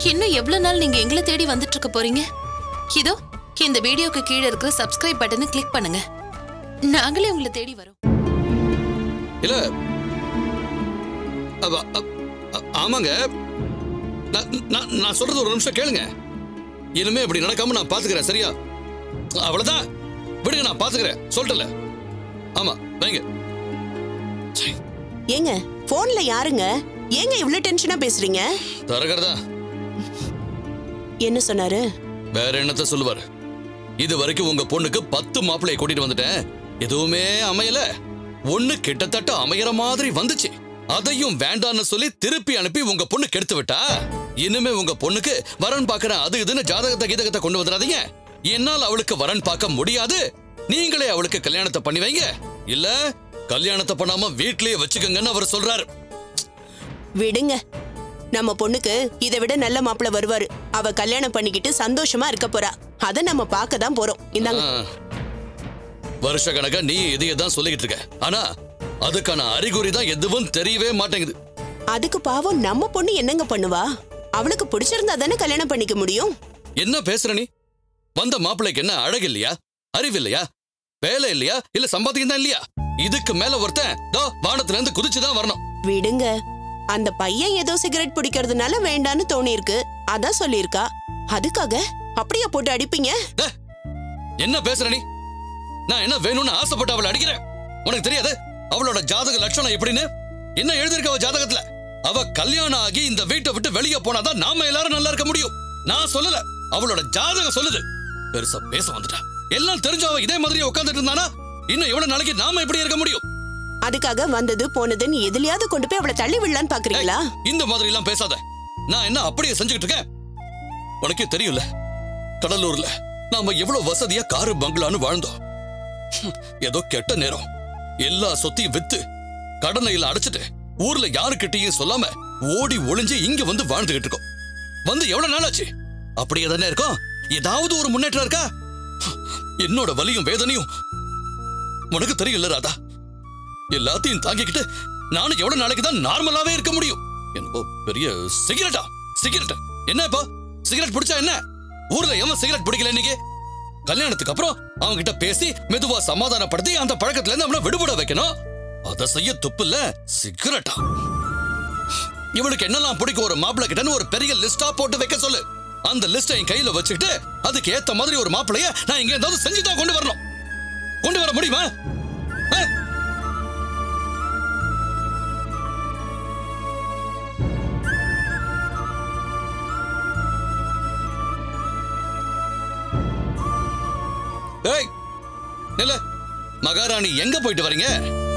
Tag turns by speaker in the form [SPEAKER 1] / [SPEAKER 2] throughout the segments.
[SPEAKER 1] இன்னும் எவ்வளவு நாள் நீங்க எங்களை தேடி வந்துட்டு இருக்க போறீங்க இதோ இந்த வீடியோக்கு கீழே இருக்கிற சப்ஸ்கிரைப் பட்டனை கிளிக் பண்ணுங்க நாங்களே உங்களை தேடி வரோம்
[SPEAKER 2] இல்ல அவ, அ- அ- ஆமாங்க நான் நான் நான் சொல்றது ஒரு நிமிஷம் கேளுங்க இனிமே இப்படி நடக்காம நான் பாத்துக்கிறேன் சரியா அவ்வளவுதான் விடுங்க நான் பாத்துக்கிறேன் சொல்லிட்டல ஆமா வைங்க
[SPEAKER 3] ஏங்க போன்ல யாருங்க ஏங்க இவ்ளோ டென்ஷனா பேசுறீங்க
[SPEAKER 2] தரகர்தா
[SPEAKER 3] என்ன சொன்னாரு
[SPEAKER 2] வேற என்னத்த சொல்லுவாரு இது வரைக்கும் உங்க பொண்ணுக்கு பத்து மாப்பிள்ளைய கூட்டிட்டு வந்துட்டேன் எதுவுமே அமையல ஒண்ணு கிட்டத்தட்ட அமையற மாதிரி வந்துச்சு அதையும் வேண்டான்னு சொல்லி திருப்பி அனுப்பி உங்க பொண்ணு கெடுத்து விட்டா இனிமே உங்க பொண்ணுக்கு வரன் பார்க்கறேன் அது இதுன்னு ஜாதகத்தை கீதகத்தை கொண்டு வந்துடாதீங்க என்னால் அவளுக்கு வரன் பார்க்க முடியாது நீங்களே அவளுக்கு கல்யாணத்தை பண்ணி வைங்க இல்ல கல்யாணத்தை பண்ணாம வீட்லயே வச்சுக்கோங்கன்னு அவர் சொல்றாரு
[SPEAKER 3] விடுங்க நம்ம பொண்ணுக்கு இதை விட நல்ல மாப்பிள்ள வருவாரு அவ கல்யாணம் பண்ணிக்கிட்டு சந்தோஷமா இருக்க போறா அத நம்ம பார்க்க தான் போறோம் இந்தாங்க
[SPEAKER 2] வருஷ கணக்கா நீ இதையே தான் சொல்லிக்கிட்டு இருக்க ஆனா அதுக்கான அறிகுறி தான் எதுவும் தெரியவே மாட்டேங்குது
[SPEAKER 3] அதுக்கு பாவம் நம்ம பொண்ணு என்னங்க பண்ணுவா அவளுக்கு பிடிச்சிருந்தா தானே கல்யாணம் பண்ணிக்க முடியும்
[SPEAKER 2] என்ன பேசுற நீ வந்த மாப்பிள்ளைக்கு என்ன அழகு இல்லையா அறிவு இல்லையா வேலை இல்லையா இல்ல சம்பாதிக்கம் தான் இல்லையா இதுக்கு மேல ஒருத்தன் தோ வானத்துல இருந்து குதிச்சுதான் வரணும்
[SPEAKER 3] விடுங்க அந்த பையன் ஏதோ சிகரெட் பிடிக்கிறதுனால வேண்டான்னு தோணியிருக்கு அதான் சொல்லியிருக்கா அதுக்காக அப்படியே போட்டு அடிப்பீங்க
[SPEAKER 2] டே, என்ன பேசுற நீ நான் என்ன வேணும்னு ஆசைப்பட்டு அவளை அடிக்கிறேன் உனக்கு தெரியாது அவளோட ஜாதக லட்சணம் எப்படின்னு என்ன எழுதிருக்க அவ ஜாதகத்துல அவ கல்யாணம் ஆகி இந்த வீட்டை விட்டு வெளியே போனாதான் நாம எல்லாரும் நல்லா இருக்க முடியும் நான் சொல்லல அவளோட ஜாதகம் சொல்லுது பெருசா பேச வந்துட்டா எல்லாம் தெரிஞ்ச அவ இதே மாதிரி உட்கார்ந்துட்டு இருந்தானா இன்னும் எவ்வளவு நாளைக்கு நாம எப்படி இருக்க முடியும்
[SPEAKER 3] அதுக்காக வந்தது போனதுன்னு எதுலயாவது கொண்டு போய் அவளை தள்ளி விடலான்னு பாக்குறீங்களா
[SPEAKER 2] இந்த மாதிரி எல்லாம் பேசாத நான் என்ன அப்படியே செஞ்சுக்கிட்டு இருக்கேன் உனக்கே தெரியும்ல கடலூர்ல நாம எவ்வளவு வசதியா காரு பங்களான்னு வாழ்ந்தோம் ஹம், ஏதோ கெட்ட நேரம் எல்லா சொத்தையும் வித்து கடனையில அடைச்சிட்டு ஊர்ல யாருக்கிட்டயும் சொல்லாம ஓடி ஒளிஞ்சு இங்க வந்து வாழ்ந்துகிட்டு இருக்கோம் வந்து எவ்வளவு நாள் ஆச்சு அப்படியே தானே இருக்கோம் ஏதாவது ஒரு முன்னேற்றம் இருக்கா ஹம், என்னோட வலியும் வேதனையும் உனக்கு தெரியல ராதா எல்லாத்தையும் தாங்கிக்கிட்டு நானும் எவ்வளவு நாளைக்கு தான் நார்மலாவே இருக்க முடியும் என்னவோ பெரிய சிகரெட்டா சிகரெட் என்ன இப்போ சிகரெட் பிடிச்சா என்ன ஊர்ல எவன் சிகரெட் பிடிக்கல இன்னைக்கு கல்யாணத்துக்கு அப்புறம் அவங்க கிட்ட பேசி மெதுவா சமாதானப்படுத்தி அந்த பழக்கத்துல இருந்து அவனை விடுபட வைக்கணும் அத செய்ய துப்பு இல்ல சிகரெட்டா இவளுக்கு என்னெல்லாம் பிடிக்கும் ஒரு மாப்பிள்ளை கிட்டன்னு ஒரு பெரிய லிஸ்டா போட்டு வைக்க சொல்லு அந்த லிஸ்ட என் கையில வச்சுக்கிட்டு அதுக்கு ஏத்த மாதிரி ஒரு மாப்பிளைய நான் இங்க ஏதாவது செஞ்சுதான் கொண்டு வரணும் கொண்டு வர முடியுமா ஆ? ஏய் இல்ல மகாராணி எங்க போயிட்டு வரீங்க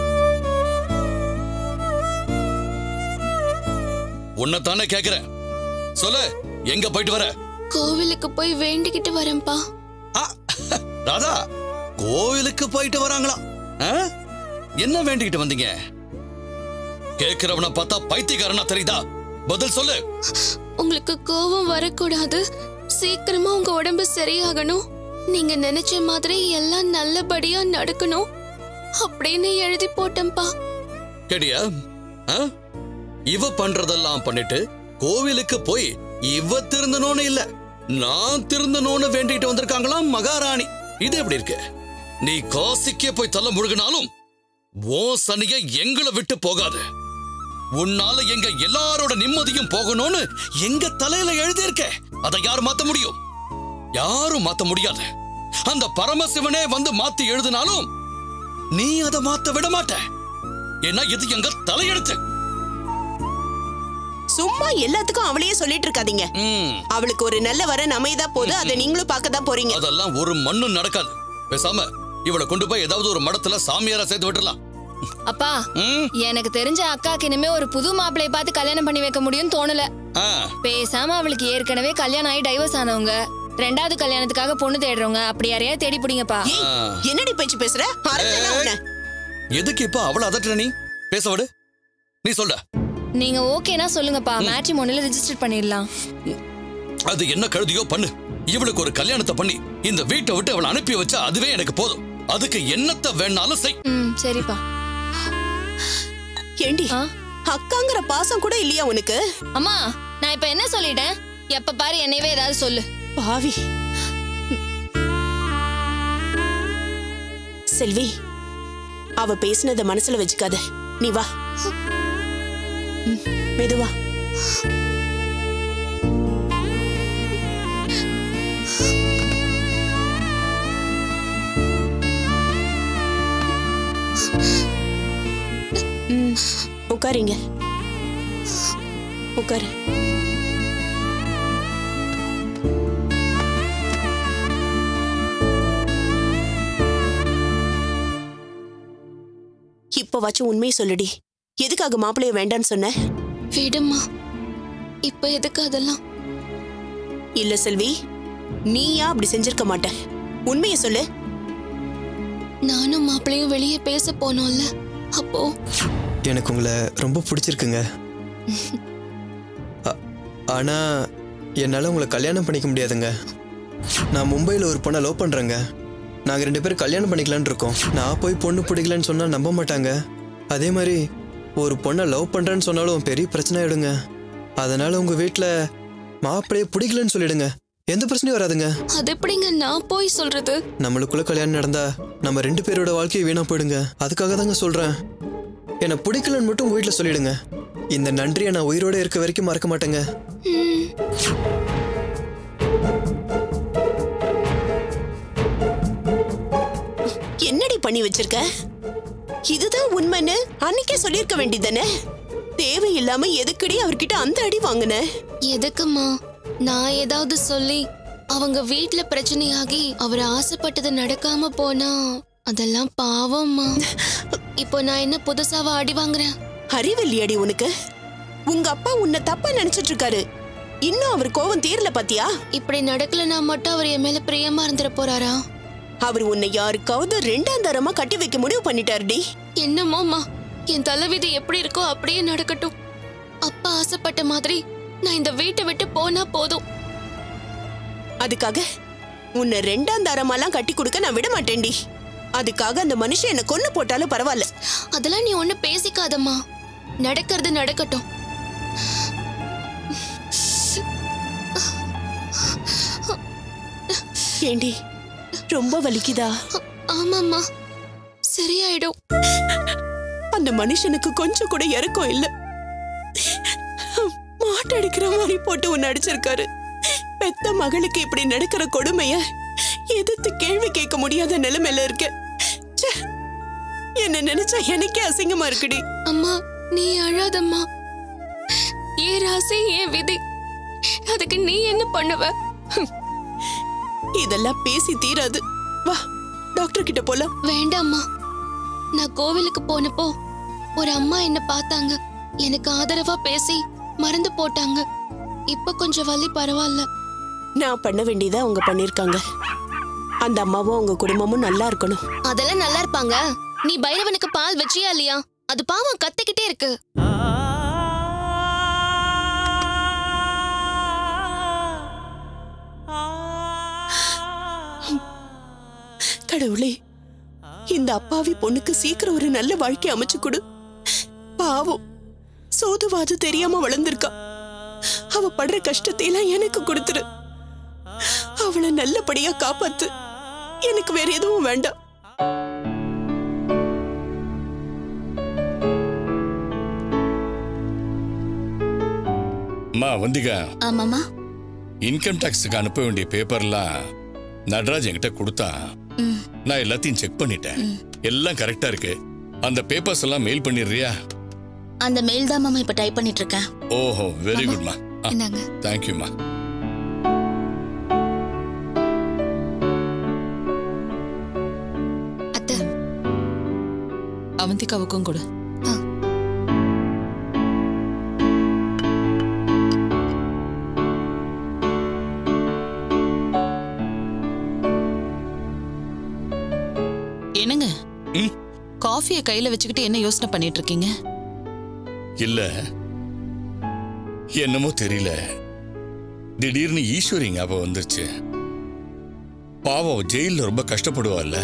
[SPEAKER 2] உன்னைத்தானே கேக்குறேன் சொல்லு எங்க போயிட்டு வர
[SPEAKER 4] கோவிலுக்கு போய் வேண்டிக்கிட்டு வரேன்ப்பா
[SPEAKER 2] ஆ, ராதா கோவிலுக்கு போயிட்டு வராங்களாம் ஆ? என்ன வேண்டிக்கிட்டு வந்தீங்க கேக்குறவனை பார்த்தா பைத்தியக்காரனா தெரியுதா பதில் சொல்லு
[SPEAKER 4] உங்களுக்கு கோபம் வரக்கூடாது சீக்கிரமா உங்க உடம்பு சரியாகணும் நீங்க நினைச்ச மாதிரி எல்லாம் நல்லபடியா நடக்கணும் அப்படின்னு எழுதி போட்டேன்ப்பா
[SPEAKER 2] கேட்டியா ஆ? இவ பண்றதெல்லாம் பண்ணிட்டு கோவிலுக்கு போய் இவ திருந்தணும்னு இல்ல நான் திருந்தணும்னு வேண்டிட்டு வந்திருக்காங்களாம் மகாராணி இது எப்படி இருக்கு நீ காசிக்கே போய் தள்ள முழுகினாலும் ஓ சனிய எங்களை விட்டு போகாது உன்னால எங்க எல்லாரோட நிம்மதியும் போகணும்னு எங்க தலையில எழுதியிருக்க அதை யார் மாத்த முடியும் யாரும் மாத்த முடியாது அந்த பரமசிவனே வந்து மாத்தி எழுதினாலும் நீ அதை மாத்த விட மாட்ட ஏன்னா இது எங்க தலையெழுத்து
[SPEAKER 3] சும்மா எல்லாத்துக்கும் அவளையே சொல்லிட்டு இருக்காதீங்க
[SPEAKER 2] ம்,
[SPEAKER 3] அவளுக்கு ஒரு நல்ல வரன் அமைதா போது அதை நீங்களும் பார்க்க தான் போறீங்க
[SPEAKER 2] அதெல்லாம் ஒரு மண்ணும் நடக்காது பேசாம இவளை கொண்டு போய் ஏதாவது ஒரு மடத்துல சாமியாரா சேர்த்து விட்டுறலாம்
[SPEAKER 5] அப்பா
[SPEAKER 2] ம்,
[SPEAKER 5] எனக்கு தெரிஞ்ச அக்காக்கு இனிமே ஒரு புது மாப்பிளைய பார்த்து கல்யாணம் பண்ணி வைக்க முடியும்னு தோணல
[SPEAKER 2] ஆ,
[SPEAKER 5] பேசாம அவளுக்கு ஏற்கனவே கல்யாணம் ஆகி டைவர்ஸ் ஆனவங்க ரெண்டாவது கல்யாணத்துக்காக பொண்ணு தேடுறவங்க அப்படி யாரையா தேடி பிடிங்கப்பா
[SPEAKER 3] ஏய், என்னடி பேச்சு பேசுற அரஞ்சனா உன்னை.
[SPEAKER 2] எதுக்கு இப்ப அவளை அதட்டுற நீ பேச விடு நீ சொல்ற
[SPEAKER 5] நீங்க ஓகேனா சொல்லுங்கப்பா மேட்ரிமோனில ரெஜிஸ்டர் பண்ணிடலாம்
[SPEAKER 2] அது என்ன கழுதியோ பண்ணு இவளுக்கு ஒரு கல்யாணத்தை பண்ணி இந்த வீட்டை விட்டு அவளை அனுப்பி வச்சா அதுவே எனக்கு போதும் அதுக்கு என்னத்த வேணாலும் செய்
[SPEAKER 5] ம் சரிப்பா
[SPEAKER 3] ஏண்டி
[SPEAKER 5] ஆ?
[SPEAKER 3] அக்காங்கிற பாசம் கூட இல்லையா உனக்கு
[SPEAKER 5] அம்மா நான் இப்ப என்ன சொல்லிட்டேன் எப்ப பாரு என்னையவே ஏதாவது சொல்லு
[SPEAKER 3] பாவி செல்வி அவ பேசினத மனசுல வச்சுக்காத நீ வா ம், மெதுவா ம், உட்காருங்க உட்காரு இப்ப வச்சு உண்மையை சொல்லுடி எதுக்காக மாப்பிளைய வேண்டான்னு சொன்ன
[SPEAKER 4] விடுமா இப்ப எதுக்கு அதெல்லாம்
[SPEAKER 3] இல்ல செல்வி நீயா அப்படி செஞ்சிருக்க மாட்ட உண்மையை சொல்லு
[SPEAKER 4] நானும் மாப்பிள்ளையும் வெளியே பேச போனோம்ல அப்போ
[SPEAKER 6] எனக்கு உங்களை ரொம்ப பிடிச்சிருக்குங்க ஆ- ஆனா என்னால் உங்களை கல்யாணம் பண்ணிக்க முடியாதுங்க நான் மும்பையில் ஒரு பொண்ணை லவ் பண்ணுறேங்க நாங்கள் ரெண்டு பேரும் கல்யாணம் பண்ணிக்கலான்னு இருக்கோம் நான் போய் பொண்ணு பிடிக்கலன்னு சொன்னால் நம்ப மாட்டாங்க அதே மாதிரி ஒரு பொண்ணை லவ் பண்ணுறேன்னு சொன்னாலும் பெரிய பிரச்சனை ஆயிடுங்க அதனால் உங்கள் வீட்டில் மாப்பிள்ளையே பிடிக்கலன்னு சொல்லிடுங்க எந்த பிரச்சனையும் வராதுங்க
[SPEAKER 4] அது எப்படிங்க நான் போய் சொல்றது
[SPEAKER 6] நம்மளுக்குள்ள கல்யாணம் நடந்தா நம்ம ரெண்டு பேரோட வாழ்க்கையை வீணா போயிடுங்க அதுக்காக தாங்க சொல்றேன் என்னை பிடிக்கலன்னு மட்டும் உங்க வீட்டுல சொல்லிடுங்க இந்த நன்றியை நான் உயிரோட இருக்க வரைக்கும் மறக்க மாட்டேங்க
[SPEAKER 4] ம்,
[SPEAKER 3] என்னடி பண்ணி வச்சிருக்க இதுதான் உண்மைன்னு அன்னைக்கே சொல்லியிருக்க வேண்டியதானே தேவையில்லாம எதுக்கடி அவர்கிட்ட அந்த அடி வாங்கின
[SPEAKER 4] எதுக்குமா நான் ஏதாவது சொல்லி அவங்க வீட்ல பிரச்சனையாகி அவர் ஆசைப்பட்டது நடக்காம போனா அதெல்லாம் பாவம்மா இப்போ நான் என்ன புதுசாவா அடி வாங்குறேன்
[SPEAKER 3] அறிவில்லையாடி உனக்கு உங்க அப்பா உன்னை தப்பா நினைச்சிட்டு இருக்காரு இன்னும் அவர் கோவம் தீரல பாத்தியா
[SPEAKER 4] இப்படி நடக்கலனா மட்டும் அவர் என் மேல பிரியமா இருந்துட போறாரா
[SPEAKER 3] அவர் உன்னை யாருக்காவது ரெண்டாம் தரமா கட்டி வைக்க முடிவு பண்ணிட்டாருடி
[SPEAKER 4] என்னமோம்மா என் தலைவிதி எப்படி இருக்கோ அப்படியே நடக்கட்டும் அப்பா ஆசைப்பட்ட மாதிரி நான் இந்த வீட்டை விட்டு போனா போதும்
[SPEAKER 3] அதுக்காக உன்னை ரெண்டாம் தரமாலாம் கட்டி கொடுக்க நான் விட மாட்டேன்டி அதுக்காக அந்த மனுஷன் என்ன கொன்னு போட்டாலும் பரவாயில்ல
[SPEAKER 4] அதெல்லாம் நீ ஒண்ணு பேசிக்காதம்மா நடக்கிறது நடக்கட்டும்
[SPEAKER 3] ஏண்டி ரொம்ப வலிக்குதா
[SPEAKER 4] ஆமாம்மா சரியாயிடும்
[SPEAKER 3] அந்த மனுஷனுக்கு கொஞ்சம் கூட இறக்கம் இல்ல மாட்டடிக்கிற மாதிரி போட்டு உன்னை அடிச்சிருக்காரு பெத்த மகளுக்கு இப்படி நடக்கிற கொடுமைய எதிர்த்து கேள்வி கேட்க முடியாத நிலைமையில இருக்க ச்சே, என்ன நினைச்சா எனக்கே அசிங்கமா இருக்குடி
[SPEAKER 4] அம்மா நீ அழாதம்மா ஏன் ராசி ஏன் விதி அதுக்கு நீ என்ன பண்ணுவ
[SPEAKER 3] இதெல்லாம் பேசி தீராது வா டாக்டர் கிட்ட போலாம்
[SPEAKER 4] வேண்டாம்மா நான் கோவிலுக்கு போனப்போ ஒரு அம்மா என்ன பார்த்தாங்க எனக்கு ஆதரவா பேசி மருந்து போட்டாங்க இப்ப கொஞ்சம் வலி பரவாயில்ல
[SPEAKER 3] நான் பண்ண வேண்டியதை அவங்க பண்ணிருக்காங்க அந்த அம்மாவும் அவங்க குடும்பமும் நல்லா இருக்கணும்
[SPEAKER 4] அதெல்லாம் நல்லா இருப்பாங்க நீ பைரவனுக்கு பால் வச்சியா இல்லையா அது பாவம் கத்திக்கிட்டே இருக்கு
[SPEAKER 3] கடவுளே இந்த அப்பாவி பொண்ணுக்கு சீக்கிரம் ஒரு நல்ல வாழ்க்கை அமைச்சு கொடு பாவம் சோதுவாது தெரியாம வளர்ந்திருக்கா அவ படுற கஷ்டத்தை எல்லாம் எனக்கு கொடுத்துரு அவளை நல்லபடியா காப்பாத்து எனக்கு வேற எதுவும் வேண்டாம்
[SPEAKER 7] அம்மா வந்திகா
[SPEAKER 1] ஆமாமா
[SPEAKER 7] இன்கம் டாக்ஸுக்கு அனுப்ப வேண்டிய பேப்பர்லாம் நடராஜ் என்கிட்ட கொடுத்தான் நான் எல்லாத்தையும் செக் பண்ணிட்டேன் எல்லாம் கரெக்டா இருக்கு அந்த பேப்பர்ஸ் எல்லாம் மெயில் பண்ணிடுறியா
[SPEAKER 1] அந்த மெயில் தான் மாமா இப்ப டைப் பண்ணிட்டு இருக்கேன்
[SPEAKER 7] ஓஹோ வெரி குட்மா
[SPEAKER 1] இந்தாங்க
[SPEAKER 7] தேங்க்யூம்மா
[SPEAKER 1] அத்தை
[SPEAKER 8] அவந்திகாவுக்கும் கொடு என்னங்க
[SPEAKER 7] ம்?
[SPEAKER 8] காஃபியை கையில வச்சுக்கிட்டு என்ன யோசனை பண்ணிட்டு இருக்கீங்க
[SPEAKER 7] இல்ல என்னமோ தெரியல திடீர்னு ஈஸ்வரி ஞாபகம் வந்துருச்சு பாவம் ஜெயில்ல ரொம்ப கஷ்டப்படுவாள்ல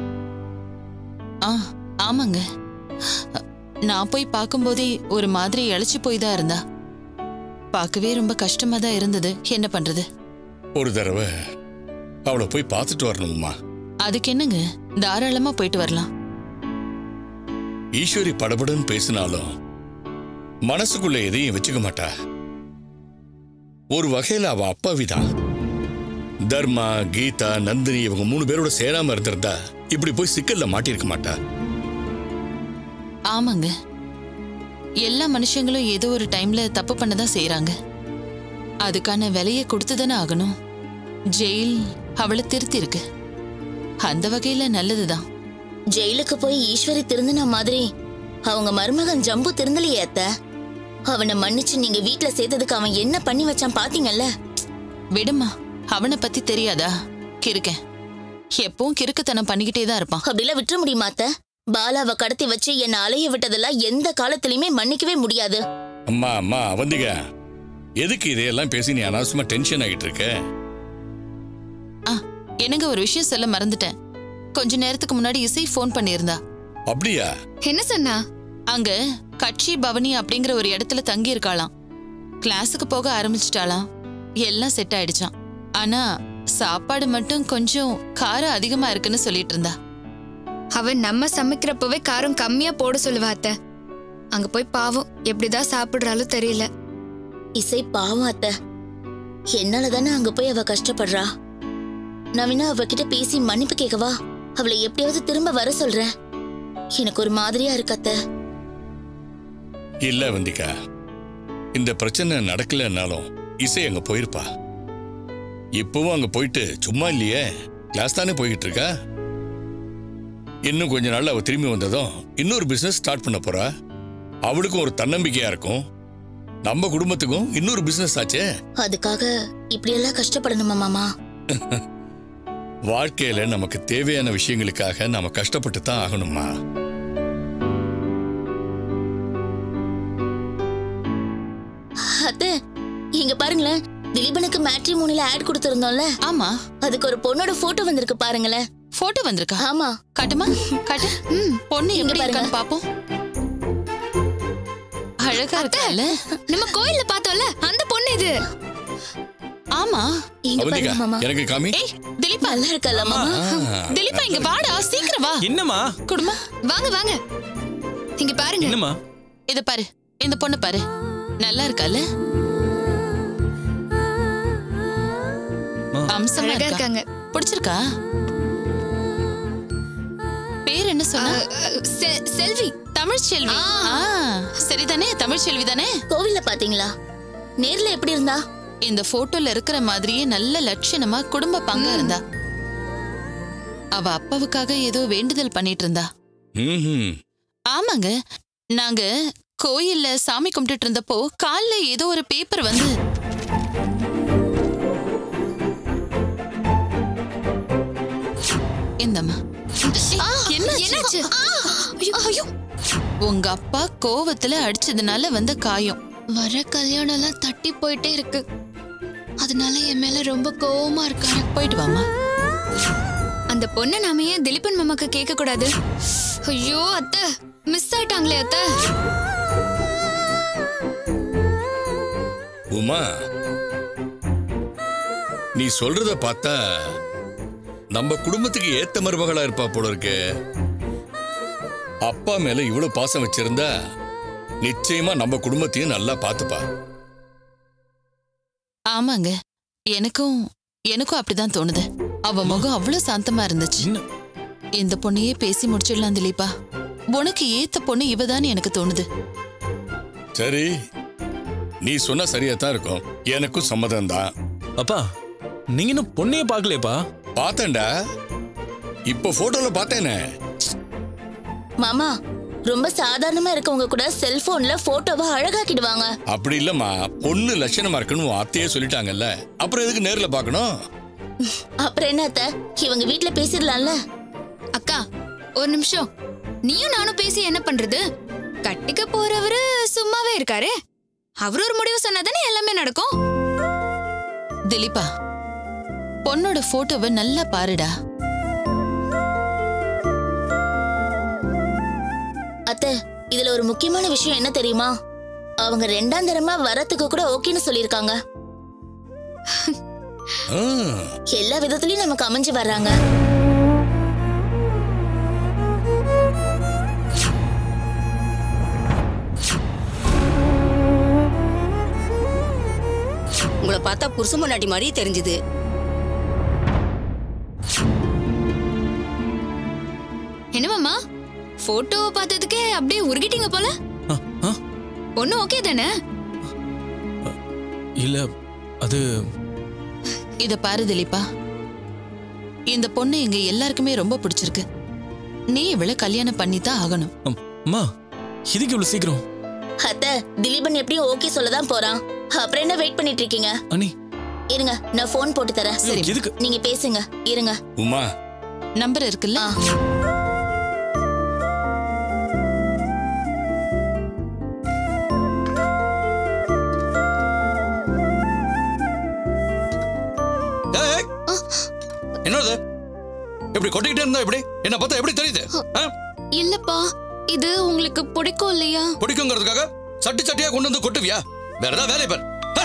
[SPEAKER 8] ஆ ஆமாங்க நான் போய் பார்க்கும்போதே ஒரு மாதிரி இழைச்சி போய் தான் இருந்தா பார்க்கவே ரொம்ப கஷ்டமா தான் இருந்தது என்ன பண்றது
[SPEAKER 7] ஒரு தடவை அவளை போய் பார்த்துட்டு வரணும்மா
[SPEAKER 8] அதுக்கு என்னங்க தாராளமா போயிட்டு வரலாம்
[SPEAKER 7] ஈஸ்வரி படபடன்னு பேசினாலும் மனசுக்குள்ள எதையும் வச்சுக்க மாட்டா ஒரு வகையில அவ அப்பாவிதான் தர்மா கீதா நந்தினி இவங்க மூணு பேரோட சேராம இருந்திருந்தா இப்படி போய் சிக்கல்ல மாட்டியிருக்க மாட்டா
[SPEAKER 8] ஆமாங்க எல்லா மனுஷங்களும் ஏதோ ஒரு டைம்ல தப்பு பண்ணதான் செய்றாங்க அதுக்கான விலையை கொடுத்து தானே ஆகணும் ஜெயில் அவளை திருத்தி இருக்கு அந்த வகையில நல்லதுதான்
[SPEAKER 9] ஜெயிலுக்கு போய் ஈஸ்வரி திருந்தின மாதிரி அவங்க மருமகன் ஜம்பு திருந்தலையே அத்த அவனை மன்னிச்சு நீங்க வீட்ல சேர்த்ததுக்கு அவன் என்ன பண்ணி வச்சான் பாத்தீங்கல்ல
[SPEAKER 8] விடுமா அவனை பத்தி தெரியாதா கிறுக்கன் எப்பவும் கிறுக்குத்தனம் பண்ணிக்கிட்டே தான் இருப்பான்
[SPEAKER 9] அப்படிலாம் விட்டுற முடியுமா அத்த பாலாவை கடத்தி வச்சு என்ன அலைய விட்டதெல்லாம் எந்த காலத்திலயுமே மன்னிக்கவே முடியாது
[SPEAKER 7] அம்மா அம்மா அவந்திக எதுக்கு இதையெல்லாம் பேசி நீ அனாவசியமா டென்ஷன் ஆகிட்டு இருக்க
[SPEAKER 8] ஆ எனக்கு ஒரு விஷயம் சொல்ல மறந்துட்டேன் கொஞ்ச நேரத்துக்கு முன்னாடி இசை ஃபோன் பண்ணியிருந்தா
[SPEAKER 7] அப்படியா
[SPEAKER 5] என்ன சொன்னா
[SPEAKER 8] அங்க கட்சி பவனி அப்படிங்கிற ஒரு இடத்துல தங்கி இருக்காளாம் கிளாஸுக்கு போக ஆரம்பிச்சிட்டாளாம் எல்லாம் செட் ஆயிடுச்சாம் ஆனா சாப்பாடு மட்டும் கொஞ்சம் காரம் அதிகமா இருக்குன்னு சொல்லிட்டு இருந்தா
[SPEAKER 5] அவ நம்ம சமைக்கிறப்பவே காரம் கம்மியா போட சொல்லுவா அத்தை அங்க போய் பாவம் எப்படிதான் சாப்பிடுறாலும் தெரியல
[SPEAKER 9] இசை பாவம் அத்த என்னால தானே அங்க போய் அவ கஷ்டப்படுறா நான் வேணா அவகிட்ட பேசி மன்னிப்பு கேட்கவா அவளை எப்படியாவது திரும்ப வர சொல்றேன் எனக்கு ஒரு மாதிரியா இருக்கு அத்த
[SPEAKER 7] இல்ல வந்திகா இந்த பிரச்சனை நடக்கலன்னாலும் இசை அங்க போயிருப்பா இப்பவும் அங்க போயிட்டு சும்மா இல்லையே கிளாஸ் தானே போய்கிட்டு இருக்கா இன்னும் கொஞ்ச நாள்ல அவ திரும்பி வந்ததும் இன்னொரு பிசினஸ் ஸ்டார்ட் பண்ண போறா அவளுக்கும் ஒரு தன்னம்பிக்கையா இருக்கும் நம்ம குடும்பத்துக்கும் இன்னொரு பிசினஸ் ஆச்சே
[SPEAKER 9] அதுக்காக இப்படியெல்லாம் கஷ்டப்படணுமா மாமா
[SPEAKER 7] வாழ்க்கையில நமக்கு தேவையான விஷயங்களுக்காக நாம கஷ்டப்பட்டு தான் ஆகணுமா
[SPEAKER 9] அத்த இங்க பாருங்களேன் திலீபனுக்கு மேட்ரிமோனில ஆட் கொடுத்திருந்தோம்ல
[SPEAKER 8] ஆமா
[SPEAKER 9] அதுக்கு ஒரு பொண்ணோட போட்டோ வந்திருக்கு பாருங்களேன்
[SPEAKER 8] போட்டோ வந்திருக்கா
[SPEAKER 9] ஆமா
[SPEAKER 8] காட்டுமா காட்டு ம், பொண்ணு
[SPEAKER 9] இங்க
[SPEAKER 8] எப்படி
[SPEAKER 9] பாருங்க.
[SPEAKER 8] இருக்கான்னு பாப்போம் அழகா இருக்கால
[SPEAKER 5] நம்ம கோயில்ல பார்த்தோம்ல அந்த பொண்ணு இது
[SPEAKER 8] ஆமா
[SPEAKER 9] இங்க
[SPEAKER 7] அவந்திகா
[SPEAKER 9] பாருங்க மாமா
[SPEAKER 7] எனக்கு காமி
[SPEAKER 8] ஏய் திலீபா
[SPEAKER 9] நல்லா இருக்கல மாமா
[SPEAKER 7] ஆ,
[SPEAKER 8] திலீபா இங்க வாடா சீக்கிரம் வா
[SPEAKER 10] என்னம்மா
[SPEAKER 8] குடுமா
[SPEAKER 5] வாங்க வாங்க இங்க பாருங்க
[SPEAKER 10] என்னம்மா
[SPEAKER 8] இத பாரு இந்த பொண்ணு பாரு நல்லா இருக்கால
[SPEAKER 10] அம்மா.
[SPEAKER 8] அம்சமா
[SPEAKER 5] அழகா
[SPEAKER 8] இருக்கா
[SPEAKER 5] இருக்காங்க
[SPEAKER 8] பிடிச்சிருக்கா பேர் என்ன சொன்னா
[SPEAKER 5] அஹ், செ- செல்வி
[SPEAKER 8] தமிழ் செல்வி ஆ, சரிதானே தமிழ் செல்வி தானே
[SPEAKER 9] கோவில்ல பாத்தீங்களா நேர்ல எப்படி இருந்தா
[SPEAKER 8] இந்த போட்டோல இருக்கிற மாதிரியே நல்ல லட்சணமா குடும்ப பங்கா இருந்தா அவ அப்பாவுக்காக ஏதோ வேண்டுதல் பண்ணிட்டு இருந்தா
[SPEAKER 7] ம்ஹும்.
[SPEAKER 8] ஆமாங்க நாங்க கோயில்ல சாமி கும்பிட்டுட்டு இருந்தப்போ கால்ல ஏதோ ஒரு பேப்பர் வந்து இந்தம்மா என்ன
[SPEAKER 5] என்னாச்சு
[SPEAKER 8] ஐயோ உங்க அப்பா கோவத்துல அடிச்சதுனால வந்த காயம்
[SPEAKER 4] வர கல்யாணம் எல்லாம் தட்டி போயிட்டே இருக்கு அதனால என் மேல ரொம்ப கோவமா இருக்காரு
[SPEAKER 8] போயிட்டு வாமா
[SPEAKER 5] அந்த பொண்ணை நாம ஏன் திலீபன் மாமாக்கு கேட்க கூடாது ஐயோ அத்தை மிஸ் ஆயிட்டாங்களே அத்தை
[SPEAKER 7] உமா நீ சொல்றத பார்த்தா நம்ம குடும்பத்துக்கு ஏத்த மருமகளா இருப்பா போல இருக்கு அப்பா மேல இவ்வளவு பாசம் வச்சிருந்தா நிச்சயமா நம்ம குடும்பத்தையும் நல்லா பார்த்துப்பா
[SPEAKER 8] ஆமாங்க எனக்கும் எனக்கும் அப்படிதான் தோணுது அவ முகம் அவ்வளவு சாந்தமா இருந்துச்சு
[SPEAKER 10] என்ன
[SPEAKER 8] இந்த பொண்ணையே பேசி முடிச்சிடலாம் திலீபா உனக்கு ஏத்த பொண்ணு இவதான்னு எனக்கு தோணுது
[SPEAKER 7] சரி நீ சொன்னா சரியா தான் இருக்கும் எனக்கும் சம்மதம் தான்
[SPEAKER 10] அப்பா நீங்க இன்னும் பொண்ணையே பார்க்கலையப்பா
[SPEAKER 7] பார்த்தேன்டா இப்போ போட்டோல பார்த்தேனே
[SPEAKER 9] மாமா ரொம்ப சாதாரணமா இருக்கவங்க கூட செல்போன்ல போட்டோவை அழகாக்கிடுவாங்க
[SPEAKER 7] அப்படி இல்லம்மா பொண்ணு லட்சணமா இருக்குன்னு உன் அத்தையே சொல்லிட்டாங்கல்ல அப்புறம் எதுக்கு நேர்ல பார்க்கணும்
[SPEAKER 9] அப்புறம் என்ன அத்தை இவங்க வீட்ல பேசிடலாம்ல
[SPEAKER 5] அக்கா ஒரு நிமிஷம் நீயும் நானும் பேசி என்ன பண்றது கட்டிக்க போறவரு சும்மாவே இருக்காரு அவர் ஒரு முடிவு சொன்னாதானே எல்லாமே நடக்கும்
[SPEAKER 8] திலீபா பொண்ணோட போட்டோவை நல்லா பாருடா
[SPEAKER 9] அத்தை இதுல ஒரு முக்கியமான விஷயம் என்ன தெரியுமா அவங்க ரெண்டாம் தரமா வரத்துக்கு கூட ஓகேன்னு சொல்லியிருக்காங்க
[SPEAKER 7] ஆ,
[SPEAKER 9] எல்லா விதத்துலயும் நமக்கு அமைஞ்சு வர்றாங்க
[SPEAKER 11] உங்களை பார்த்தா புருஷ பொண்டாட்டி மாதிரி தெரிஞ்சுது
[SPEAKER 5] என்ன மாமா போட்டோ பார்த்ததுக்கே அப்படியே உருகிட்டீங்க போல
[SPEAKER 10] ஆ, ஆ,
[SPEAKER 5] பொண்ணு ஓகே தானே
[SPEAKER 10] இல்ல அது
[SPEAKER 8] இத பாரு திலீபா இந்த பொண்ணு எங்க எல்லாருக்குமே ரொம்ப பிடிச்சிருக்கு நீ இவளை கல்யாணம் பண்ணித்தான் ஆகணும்
[SPEAKER 10] அம், அம்மா இதுக்கு இவ்வளவு சீக்கிரம்
[SPEAKER 9] அத்த திலீபன் எப்படியும் ஓகே சொல்லதான் போறான் அப்புறம் என்ன வெயிட் பண்ணிட்டு இருக்கீங்க
[SPEAKER 10] அனி
[SPEAKER 9] இருங்க நான் ஃபோன் போட்டு தரேன்
[SPEAKER 8] சரி.
[SPEAKER 10] எதுக்கு
[SPEAKER 9] நீங்க பேசுங்க இருங்க
[SPEAKER 7] உமா
[SPEAKER 8] நம்பர் இருக்குல்ல
[SPEAKER 9] ஆ.
[SPEAKER 2] ஏய், ஏய். என்னது இப்படி கொட்டிக்கிட்டே இருந்தா எப்படி என்ன பார்த்தா எப்படி தெரியுது ஆ?
[SPEAKER 4] இல்லப்பா இது உங்களுக்கு பிடிக்கும் இல்லையா
[SPEAKER 2] பிடிக்குங்கிறதுக்காக சட்டி சட்டியா கொண்டு வந்து கொட்டுவியா வேற ஏதாவது வேலை பார் ஏய்.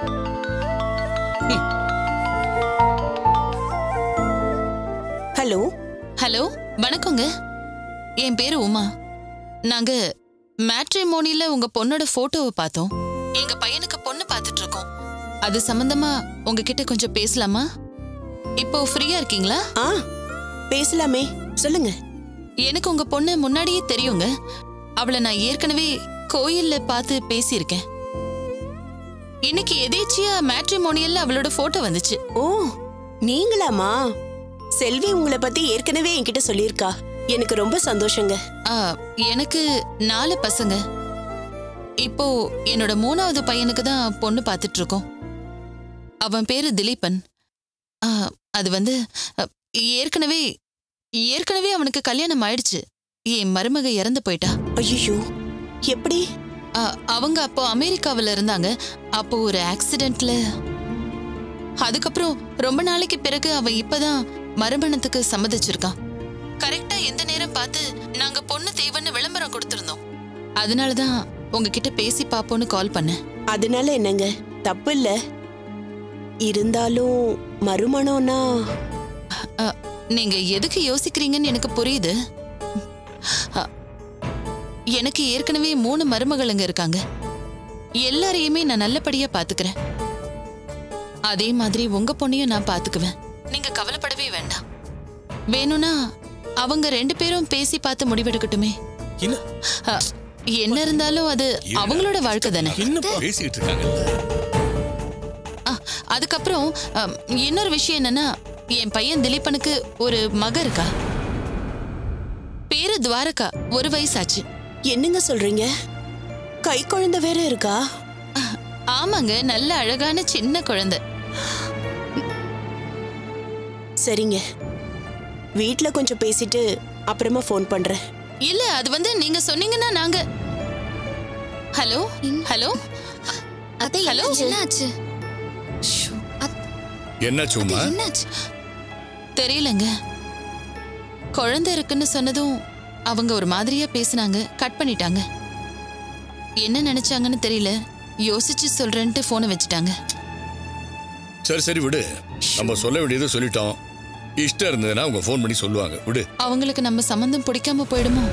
[SPEAKER 3] ஹலோ
[SPEAKER 8] ஹலோ வணக்கங்க என் பேரு உமா நாங்க மேட்ரிமோனில உங்க பொண்ணோட போட்டோவை பார்த்தோம் எங்க பையனுக்கு பொண்ணு பார்த்துட்டு இருக்கோம் அது சம்பந்தமா உங்ககிட்ட கொஞ்சம் பேசலாமா இப்போ ஃப்ரீயா இருக்கீங்களா
[SPEAKER 3] ஆ பேசலாமே சொல்லுங்க
[SPEAKER 8] எனக்கு உங்க பொண்ணு முன்னாடியே தெரியுங்க அவளை நான் ஏற்கனவே கோயில்ல பார்த்து பேசியிருக்கேன் இன்னைக்கு எதேச்சியா மேட்ரிமோனியல்ல அவளோட போட்டோ வந்துச்சு
[SPEAKER 3] ஓ நீங்களாமா செல்வி உங்களை பத்தி ஏற்கனவே என்கிட்ட சொல்லியிருக்கா எனக்கு ரொம்ப சந்தோஷங்க
[SPEAKER 8] ஆ, எனக்கு நாலு பசங்க இப்போ என்னோட மூணாவது பையனுக்கு தான் பொண்ணு பார்த்துட்டு இருக்கோம் அவன் பேரு திலீபன் ஆ, அது வந்து அ, ஏற்கனவே ஏற்கனவே அவனுக்கு கல்யாணம் ஆயிடுச்சு என் மருமக இறந்து போயிட்டா
[SPEAKER 3] ஐயோ எப்படி
[SPEAKER 8] ஆ, அவங்க அப்போ அமெரிக்காவில் இருந்தாங்க அப்போ ஒரு ஆக்சிடென்ட்ல அதுக்கப்புறம் ரொம்ப நாளைக்கு பிறகு அவன் இப்பதான் மறுமணத்துக்கு சம்மதிச்சிருக்கான் கரெக்டா எந்த நேரம் பார்த்து நாங்க பொண்ணு தேவைன்னு விளம்பரம் கொடுத்திருந்தோம் அதனாலதான் உங்ககிட்ட பேசி பாப்போன்னு கால் பண்ணேன்
[SPEAKER 3] அதனால என்னங்க தப்பு இல்ல இருந்தாலும் மறுமணம்னா
[SPEAKER 8] அ, நீங்க எதுக்கு யோசிக்கிறீங்கன்னு எனக்கு புரியுது அ, எனக்கு ஏற்கனவே மூணு மருமகளுங்க இருக்காங்க எல்லாரையுமே நான் நல்லபடியா பாத்துக்கிறேன் அதே மாதிரி உங்க பொண்ணையும் நான் பாத்துக்குவேன் நீங்க கவலைப்படவே வேண்டாம் வேணும்னா அவங்க ரெண்டு பேரும் பேசி பார்த்து முடிவெடுக்கட்டுமே
[SPEAKER 10] என்ன
[SPEAKER 8] அ, என்ன இருந்தாலும் அது அவங்களோட வாழ்க்கை தானே
[SPEAKER 10] என்னப்பா
[SPEAKER 7] பேசிக்கிட்டு இருக்காங்கல்ல
[SPEAKER 8] ஆ, அதுக்கப்புறம் அம், இன்னொரு விஷயம் என்னன்னா என் பையன் திலீபனுக்கு ஒரு மக இருக்கா பேரு துவாரகா ஒரு வயசாச்சு
[SPEAKER 3] என்னங்க சொல்றீங்க கை குழந்தை வேற இருக்கா
[SPEAKER 8] ஆமாங்க நல்ல அழகான சின்ன குழந்தை
[SPEAKER 3] சரிங்க வீட்ல கொஞ்சம் பேசிட்டு அப்புறமா ஃபோன் பண்றேன்
[SPEAKER 8] இல்ல அது வந்து நீங்க சொன்னீங்கன்னா நாங்க ஹலோ ஹலோ
[SPEAKER 9] அத்தை
[SPEAKER 8] ஹலோ
[SPEAKER 9] என்னாச்சு?
[SPEAKER 4] என்னாச்சு
[SPEAKER 7] என்னாச்சு உமா
[SPEAKER 4] என்னாச்சு
[SPEAKER 8] தெரியலங்க குழந்தை இருக்குன்னு சொன்னதும் அவங்க ஒரு மாதிரியா பேசினாங்க கட் பண்ணிட்டாங்க என்ன நினைச்சாங்கன்னு தெரியல யோசிச்சு சொல்றேன்ட்டு போனை வச்சுட்டாங்க
[SPEAKER 7] சரி சரி விடு நம்ம சொல்ல வேண்டியதை சொல்லிட்டோம் இஷ்டம் இருந்ததுன்னா அவங்க ஃபோன் பண்ணி சொல்லுவாங்க விடு
[SPEAKER 8] அவங்களுக்கு நம்ம சம்மந்தம் பிடிக்காம போயிடுமோ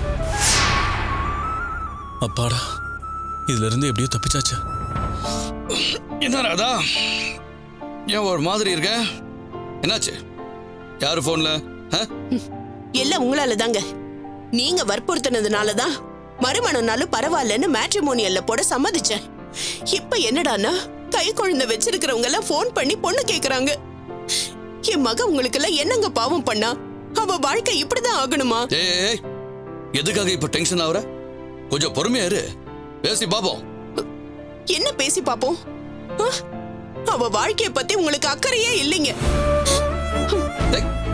[SPEAKER 10] அப்பாடா இதுல இருந்து எப்படியோ தப்பிச்சாச்சு
[SPEAKER 2] என்ன ராதா ஏன் ஒரு மாதிரி இருக்க என்னாச்சு யாரு போன்ல
[SPEAKER 3] எல்லாம் உங்களால தாங்க நீங்க வற்புறுத்தினதுனால தான் மறுமணம்னாலும் பரவாயில்லன்னு மேட்ரிமோனியல்ல போட சம்மதிச்சேன் இப்ப என்னடான்னா கை குழந்தை வச்சிருக்கிறவங்க எல்லாம் ஃபோன் பண்ணி பொண்ணு கேக்குறாங்க என் மக உங்களுக்கு எல்லாம் என்னங்க பாவம் பண்ணா அவ வாழ்க்கை இப்படிதான் ஆகணுமா
[SPEAKER 2] ஏய் எதுக்காக இப்ப டென்ஷன் ஆகுற கொஞ்சம் பொறுமையா இரு பேசி பாப்போம்
[SPEAKER 3] என்ன பேசி பாப்போம் ஆ? அவ வாழ்க்கைய பத்தி உங்களுக்கு அக்கறையே இல்லைங்க
[SPEAKER 2] ஏய்,